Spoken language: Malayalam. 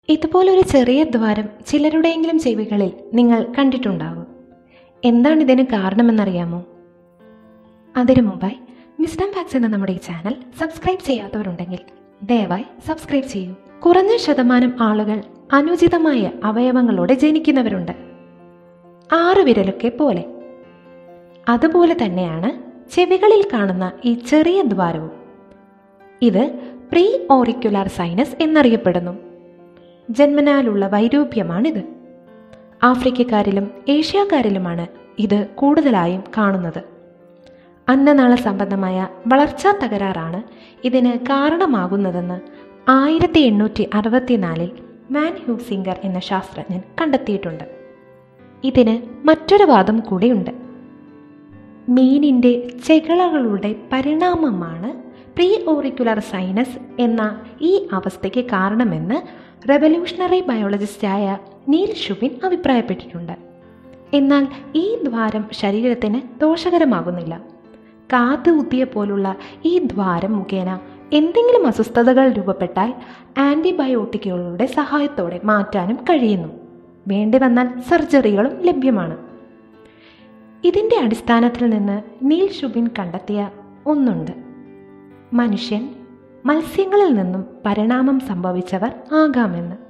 ഇതുപോലൊരു ചെറിയ ദ്വാരം ചിലരുടെയെങ്കിലും ചെവികളിൽ നിങ്ങൾ കണ്ടിട്ടുണ്ടാകും എന്താണ് ഇതിന് കാരണമെന്നറിയാമോ അതിനു മുമ്പായി വിസ്ഡം ഫാക്സ് എന്ന നമ്മുടെ ഈ ചാനൽ സബ്സ്ക്രൈബ് ചെയ്യാത്തവരുണ്ടെങ്കിൽ ദയവായി സബ്സ്ക്രൈബ് ചെയ്യൂ കുറഞ്ഞ ശതമാനം ആളുകൾ അനുചിതമായ അവയവങ്ങളോടെ ജനിക്കുന്നവരുണ്ട് ആറ് വിരലൊക്കെ പോലെ അതുപോലെ തന്നെയാണ് ചെവികളിൽ കാണുന്ന ഈ ചെറിയ ദ്വാരവും ഇത് പ്രീ ഓറിക്കുലാർ സൈനസ് എന്നറിയപ്പെടുന്നു ജന്മനാലുള്ള വൈരൂപ്യമാണിത് ആഫ്രിക്കക്കാരിലും ഏഷ്യക്കാരിലുമാണ് ഇത് കൂടുതലായും കാണുന്നത് അന്നനാള സംബന്ധമായ വളർച്ചാ തകരാറാണ് ഇതിന് കാരണമാകുന്നതെന്ന് ആയിരത്തി എണ്ണൂറ്റി അറുപത്തിനാലിൽ മാൻ ഹ്യൂസിംഗർ എന്ന ശാസ്ത്രജ്ഞൻ കണ്ടെത്തിയിട്ടുണ്ട് ഇതിന് മറ്റൊരു വാദം കൂടിയുണ്ട് മീനിൻ്റെ ചെകളകളുടെ പരിണാമമാണ് പ്രീ ഓറിക്കുലർ സൈനസ് എന്ന ഈ അവസ്ഥയ്ക്ക് കാരണമെന്ന് റെവല്യൂഷണറി ബയോളജിസ്റ്റായ നീൽ ഷുബിൻ അഭിപ്രായപ്പെട്ടിട്ടുണ്ട് എന്നാൽ ഈ ദ്വാരം ശരീരത്തിന് ദോഷകരമാകുന്നില്ല കാത് കുത്തിയ പോലുള്ള ഈ ദ്വാരം മുഖേന എന്തെങ്കിലും അസ്വസ്ഥതകൾ രൂപപ്പെട്ടാൽ ആൻറ്റിബയോട്ടിക്കുകളുടെ സഹായത്തോടെ മാറ്റാനും കഴിയുന്നു വേണ്ടി വന്നാൽ സർജറികളും ലഭ്യമാണ് ഇതിൻ്റെ അടിസ്ഥാനത്തിൽ നിന്ന് നീൽ ഷുബിൻ കണ്ടെത്തിയ ഒന്നുണ്ട് മനുഷ്യൻ മത്സ്യങ്ങളിൽ നിന്നും പരിണാമം സംഭവിച്ചവർ ആകാമെന്ന്